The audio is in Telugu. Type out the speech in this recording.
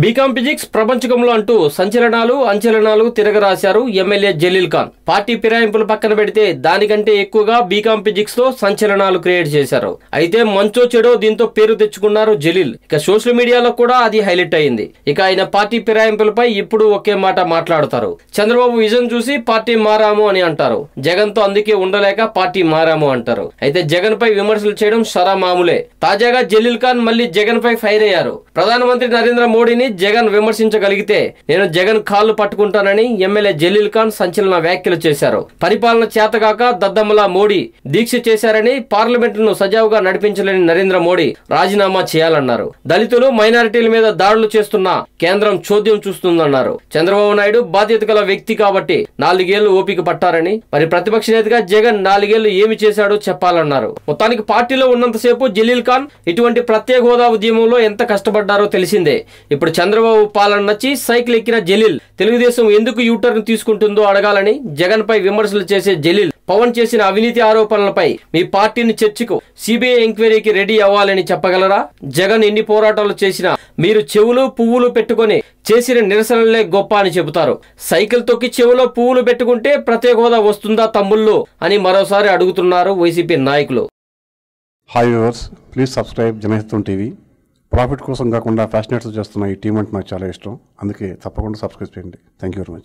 బీకాం ఫిజిక్స్ ప్రపంచకంలో అంటూ సంచలనాలు అంచలనాలు తిరగరాశారు ఎమ్మెల్యే జలీల్ ఖాన్ పార్టీ ఫిరాయింపులు పక్కన పెడితే దానికంటే ఎక్కువగా బీకాం ఫిజిక్స్ తో సంచలనాలు క్రియేట్ చేశారు అయితే మంచో చెడో దీంతో పేరు తెచ్చుకున్నారు జలీల్ ఇక సోషల్ మీడియాలో కూడా అది హైలైట్ అయింది ఇక ఆయన పార్టీ ఫిరాయింపులపై ఇప్పుడు ఒకే మాట మాట్లాడతారు చంద్రబాబు విజన్ చూసి పార్టీ మారాము అని అంటారు జగన్ తో అందుకే ఉండలేక పార్టీ మారాము అంటారు అయితే జగన్ పై విమర్శలు చేయడం సరా మామూలే తాజాగా జలీల్ ఖాన్ మళ్ళీ జగన్ పై ఫైర్ అయ్యారు ప్రధానమంత్రి నరేంద్ర మోడీని జగన్ విమర్శించగలిగితే నేను జగన్ కాళ్ళు పట్టుకుంటానని ఎమ్మెల్యే జలీల్ ఖాన్ సంచలన వ్యాఖ్యలు చేశారు పరిపాలన చేతగాక దద్దమ్మలా మోడీ దీక్ష చేశారని పార్లమెంటును సజావుగా నడిపించలేని నరేంద్ర మోడీ రాజీనామా చేయాలన్నారు దళితులు మైనారిటీల మీద దాడులు చేస్తున్న కేంద్రం చోద్యం చూస్తుందన్నారు చంద్రబాబు నాయుడు బాధ్యత గల వ్యక్తి కాబట్టి నాలుగేళ్లు ఓపిక పట్టారని మరి ప్రతిపక్ష నేతగా జగన్ నాలుగేళ్లు ఏమి చేశాడో చెప్పాలన్నారు మొత్తానికి పార్టీలో ఉన్నంతసేపు జలీల్ ఖాన్ ఇటువంటి ప్రత్యేక హోదా ఉద్యమంలో ఎంత కష్టపడ్డారో తెలిసిందే ఇప్పుడు చంద్రబాబు పాలన నచ్చి సైకిల్ ఎక్కిన జలీల్ తెలుగుదేశం ఎందుకు యూటర్న్ తీసుకుంటుందో అడగాలని జగన్ పై విమర్శలు చేసే జలీల్ పవన్ చేసిన అవినీతి ఆరోపణలపై మీ పార్టీని చర్చకు సిబిఐ ఎంక్వైరీకి రెడీ అవ్వాలని చెప్పగలరా జగన్ ఎన్ని పోరాటాలు చేసినా మీరు చెవులు పువ్వులు పెట్టుకొని చేసిన నిరసనలే గొప్ప అని చెబుతారు సైకిల్ తొక్కి చెవులో పువ్వులు పెట్టుకుంటే ప్రత్యేక హోదా వస్తుందా తమ్ముళ్ళు అని మరోసారి అడుగుతున్నారు వైసీపీ నాయకులు hi viewers please subscribe Janahitham TV profit కోసం కాకుండా ఫ్యాషనేట్స్ చేస్తున్న ఈ టీం అంటే నాకు చాలా ఇష్టం అందుకే తప్పకుండా సబ్స్క్రైబ్ చేయండి థ్యాంక్ యూ వెరీ మచ్